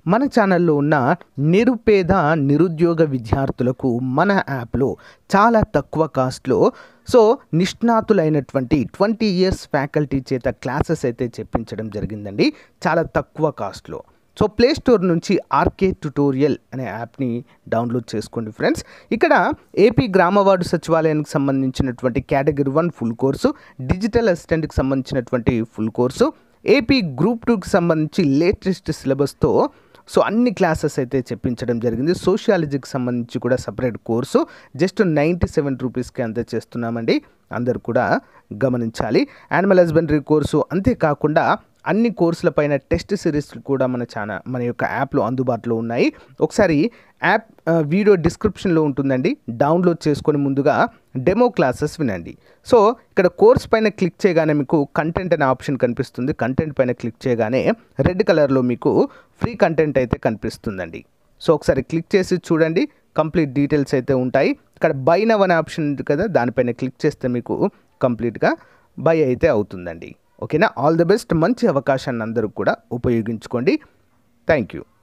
మన ఛానల్లో ఉన్న నిరుపేద నిరుద్యోగ విద్యార్థులకు మన యాప్లో చాలా తక్కువ కాస్ట్లో సో నిష్ణాతులైనటువంటి ట్వంటీ ఇయర్స్ ఫ్యాకల్టీ చేత క్లాసెస్ అయితే చెప్పించడం జరిగిందండి చాలా తక్కువ కాస్ట్లో సో ప్లే స్టోర్ నుంచి ఆర్కే ట్యుటోరియల్ అనే యాప్ని డౌన్లోడ్ చేసుకోండి ఫ్రెండ్స్ ఇక్కడ ఏపీ గ్రామ వార్డు సచివాలయానికి సంబంధించినటువంటి category one full course digital అసిస్టెంట్కి సంబంధించినటువంటి ఫుల్ కోర్సు ఏపీ గ్రూప్ టూకి సంబంధించి లేటెస్ట్ సిలబస్తో సో అన్ని క్లాసెస్ అయితే చెప్పించడం జరిగింది సోషియాలజీకి సంబంధించి కూడా separate course just ninety seven రూపీస్కి అంతే చేస్తున్నామండి అందరు కూడా గమనించాలి యానిమల్ హస్బెండరీ కోర్సు అంతేకాకుండా అన్ని కోర్సులపైన టెస్ట్ సిరీస్లు కూడా మన ఛానల్ మన యొక్క యాప్లో అందుబాటులో ఉన్నాయి ఒకసారి యాప్ ఆ, వీడియో డిస్క్రిప్షన్లో ఉంటుందండి డౌన్లోడ్ చేసుకొని ముందుగా డెమో క్లాసెస్ వినండి సో ఇక్కడ కోర్స్ పైన క్లిక్ చేయగానే మీకు కంటెంట్ అనే ఆప్షన్ కనిపిస్తుంది కంటెంట్ పైన క్లిక్ చేయగానే రెడ్ కలర్లో మీకు ఫ్రీ కంటెంట్ అయితే కనిపిస్తుందండి సో ఒకసారి క్లిక్ చేసి చూడండి కంప్లీట్ డీటెయిల్స్ అయితే ఉంటాయి ఇక్కడ బై నవ్ అనే ఆప్షన్ ఉంది కదా దానిపైన క్లిక్ చేస్తే మీకు కంప్లీట్గా బై అయితే అవుతుందండి ఓకేనా ఆల్ ది బెస్ట్ మంచి అవకాశాన్ని అందరూ కూడా ఉపయోగించుకోండి thank you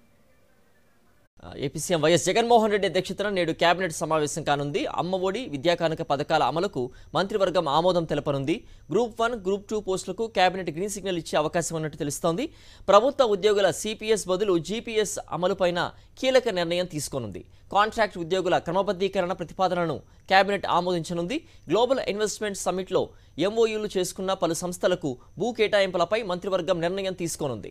AP CM YS Jaganmohan Reddy అధ్యక్షతన నేడు కేబినెట్ సమావేశం కానుంది అమ్మ ఒడి విద్యా కానుక పథకాల అమలుకు మంత్రివర్గం ఆమోదం తెలపనుంది గ్రూప్ వన్ గ్రూప్ టూ పోస్టులకు కేబినెట్ గ్రీన్ సిగ్నల్ ఇచ్చే అవకాశం ఉన్నట్టు తెలుస్తోంది ప్రభుత్వ ఉద్యోగుల సిపిఎస్ బదులు జీపీఎస్ అమలుపైన కీలక నిర్ణయం తీసుకోనుంది కాంట్రాక్ట్ ఉద్యోగుల క్రమబద్ధీకరణ ప్రతిపాదనను కేబినెట్ ఆమోదించనుంది గ్లోబల్ ఇన్వెస్ట్మెంట్ సమ్మిట్లో ఎంఓయూలు చేసుకున్న పలు సంస్థలకు భూ కేటాయింపులపై మంత్రివర్గం నిర్ణయం తీసుకోనుంది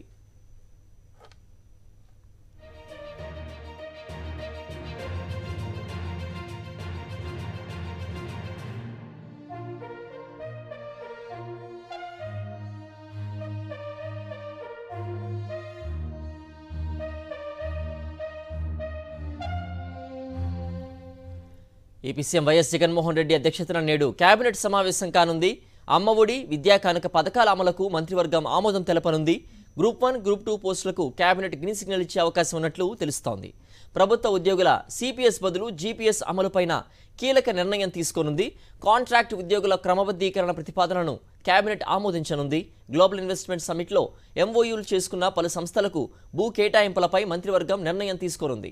AP CM YS Jaganmohan Reddy అధ్యక్షతన నేడు కేబినెట్ సమావేశం కానుంది అమ్మఒడి విద్యా కానుక పథకాల అమలుకు మంత్రివర్గం ఆమోదం తెలపనుంది గ్రూప్ వన్ గ్రూప్ టూ పోస్టులకు కేబినెట్ గ్రీన్ సిగ్నల్ ఇచ్చే అవకాశం ఉన్నట్లు తెలుస్తోంది ప్రభుత్వ ఉద్యోగుల సిపిఎస్ బదులు జీపీఎస్ అమలుపైన కీలక నిర్ణయం తీసుకోనుంది కాంట్రాక్ట్ ఉద్యోగుల క్రమబద్ధీకరణ ప్రతిపాదనను కేబినెట్ ఆమోదించనుంది గ్లోబల్ ఇన్వెస్ట్మెంట్ సమ్మిట్లో ఎంఓయూలు చేసుకున్న పలు సంస్థలకు భూ కేటాయింపులపై మంత్రివర్గం నిర్ణయం తీసుకోనుంది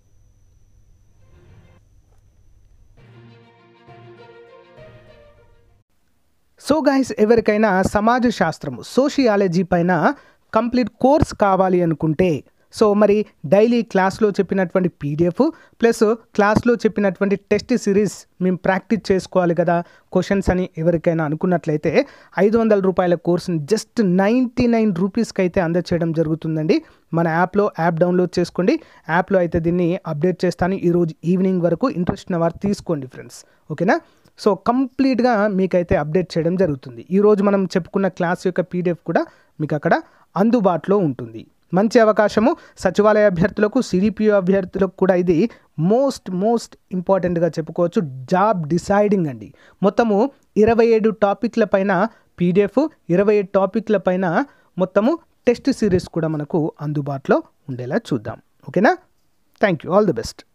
సో గైస్ ఎవరికైనా సమాజ శాస్త్రం సోషియాలజీ పైన కంప్లీట్ కోర్స్ కావాలి అనుకుంటే సో మరి డైలీ క్లాస్లో చెప్పినటువంటి పీడిఎఫ్ ప్లస్ క్లాస్లో చెప్పినటువంటి టెస్ట్ సిరీస్ మేము ప్రాక్టీస్ చేసుకోవాలి కదా క్వశ్చన్స్ అని ఎవరికైనా అనుకున్నట్లయితే ఐదు వందల రూపాయల కోర్సుని జస్ట్ నైంటీ నైన్ రూపీస్కి అయితే అందచేయడం జరుగుతుందండి మన యాప్లో యాప్ డౌన్లోడ్ చేసుకోండి యాప్లో అయితే దీన్ని అప్డేట్ చేస్తాను ఈరోజు ఈవినింగ్ వరకు ఇంట్రెస్ట్ ఉన్న వారు తీసుకోండి ఫ్రెండ్స్ ఓకేనా సో కంప్లీట్గా మీకైతే అప్డేట్ చేయడం జరుగుతుంది ఈరోజు మనం చెప్పుకున్న క్లాస్ యొక్క పీడిఎఫ్ కూడా మీకు అక్కడ అందుబాటులో ఉంటుంది మంచి అవకాశము సచివాలయ అభ్యర్థులకు సిడిపిఓ అభ్యర్థులకు కూడా ఇది మోస్ట్ మోస్ట్ ఇంపార్టెంట్గా చెప్పుకోవచ్చు జాబ్ డిసైడింగ్ అండి మొత్తము ఇరవై ఏడు టాపిక్ల పైన పీడిఎఫ్ ఇరవై ఏడు టాపిక్ల పైన మొత్తము టెస్ట్ సిరీస్ కూడా మనకు అందుబాటులో ఉండేలా చూద్దాం ఓకేనా thank you all the best